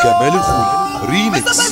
جمال الخولي ريميكس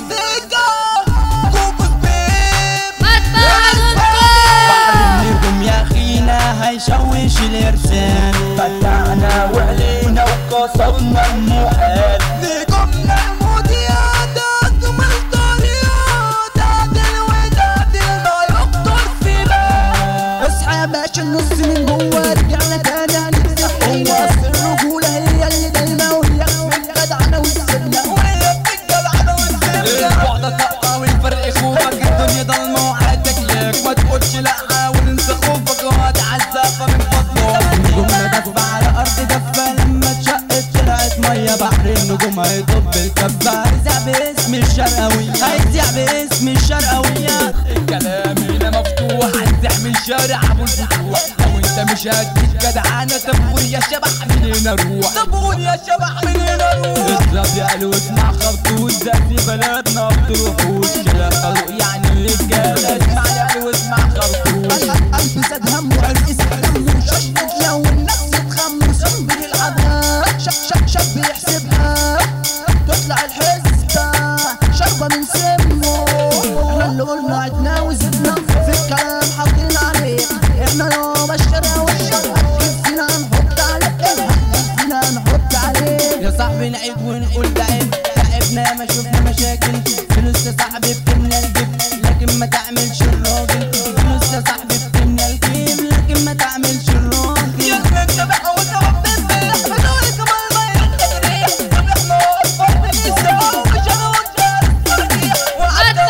نجم يا اخينا هيشوش الارسال فتحنا وعلينا وكسرنا المحال نجومنا المذيعة نجم الطريقة تعدل وتعدل ما يقدر فينا اصحى يا باشا النص من جوه رجعنا تاني هنفتح هو اصل الرجولة هي اللي دايما وهي الجدعنة والسنة وهي بتتجدعنا ونسيبنا البعد طاقة والفرق خوفك الدنيا ضلمة وحياتك لك ما تقولش لا حاول انسى خوفك وهتعذب من فضله النجوم دفة على ارض دفة لما اتشقت طلعت مية بحر النجوم هيطب الكفة هيزع باسم الشرقاوية هيزع باسم الشرقاوية الكلام هنا مفتوح هنزع من شارع ابو الفتوح لو انت مش هتجيب جدعانة طب يا شبح من هنا روح طب قول يا شبح من هنا روح اضرب يا قلب واسمع خبطوش ده في بلدنا بتروحوش كلام طلوق يعني رجالة اسمع يا قلب واسمع خبطوش قلب زاد هم وعرق دم وششت لو النفس تخمس صبر العبها شاب شاب شاب يحسبها تطلع الحسبة شربة من سمه احنا اللي قلنا عدنا وزدنا في الكلام حاطين عليه احنا لو بشرة والشر فينا نحط عليه فينا نحط عليه يا صاحبي نعيد ونقول ده عيب تعبنا ما شفنا مشاكل فلوس يا صاحبي بتملى الجيب لكن ما تعملش الراجل فلوس يا صاحبي بتملى الجيب لكن ما تعملش الراجل يا زين شبح وانت بتسبح بدوري كمان ما ينتجري طب احنا اكبر من السما مش انا وانت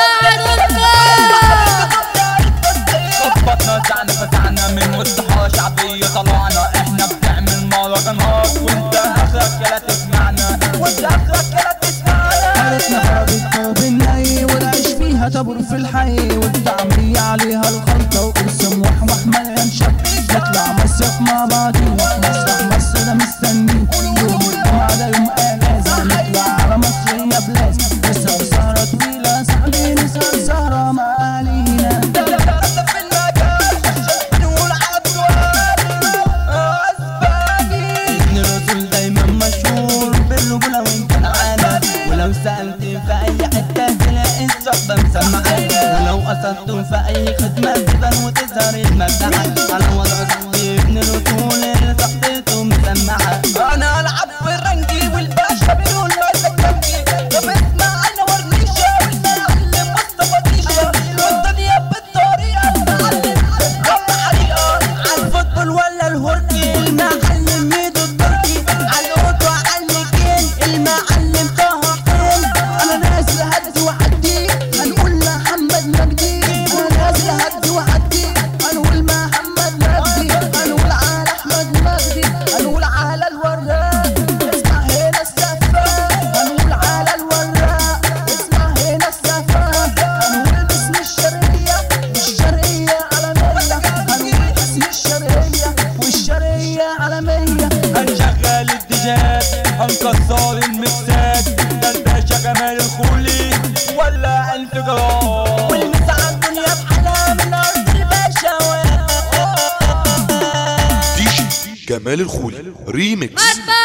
خبطنا زعنا فتحنا من وسطها شعبية طلعنا احنا بنعمل مهرجانات وانت اخرك يلا تسمعنا وانت اخرك كده تسمعنا حارتنا خربت وبنلاقي والعيش فيها تبر في الحي والتعمية عليها الخلطة وقرص موحوح مليان شب نطلع مصيف مع بعضينا مسرح مصر ده مستني يوم الجمعة ده يوم اجازة نطلع على مصر يا بلاس نسهر سهرة طويلة صاحبي نسهر سهرة معالينا في المكان نقول على السؤال اسباني ابن الرسول دايما مشهور بالرجولة وان كان عانى ولو سألت في أي حتة تلاقي الصحبة مسمعة ولو قصدتم في أي خدمة تبان وتظهر المبدعة على وضع صاحبي ابن الرسول اللي صحبته مسمعة انا العب بالرنجي والباشا بيقول له جنبي طب اسمع انا ورنيشه والمعلم مصطفى تيشه والدنيا بالطريقه المعلم كم حريقه على الفوتبول ولا الهوركي المعلم ميدو التركي على القط وعلى المكين المعلم طه حسين انا نازل هدي وعدي هنقول محمد مجدي انا نازل هدي وعدي هنقول محمد مجدي هنقول على احمد مجدي هنقول على الوراق اسمع هنا السفاح هنقول على الوراق اسمع هنا السفاح هنقول باسم الشرقية والشرقية عالمية هنقول باسم الشرقية والشرقية عالمية هنشغل الديجات هنكسر المكسات ده الباشا جمال الخولي ولا انفجار والمسا الدنيا بحالها من ارض الباشا دي جي جمال الخولي ريميكس أتبع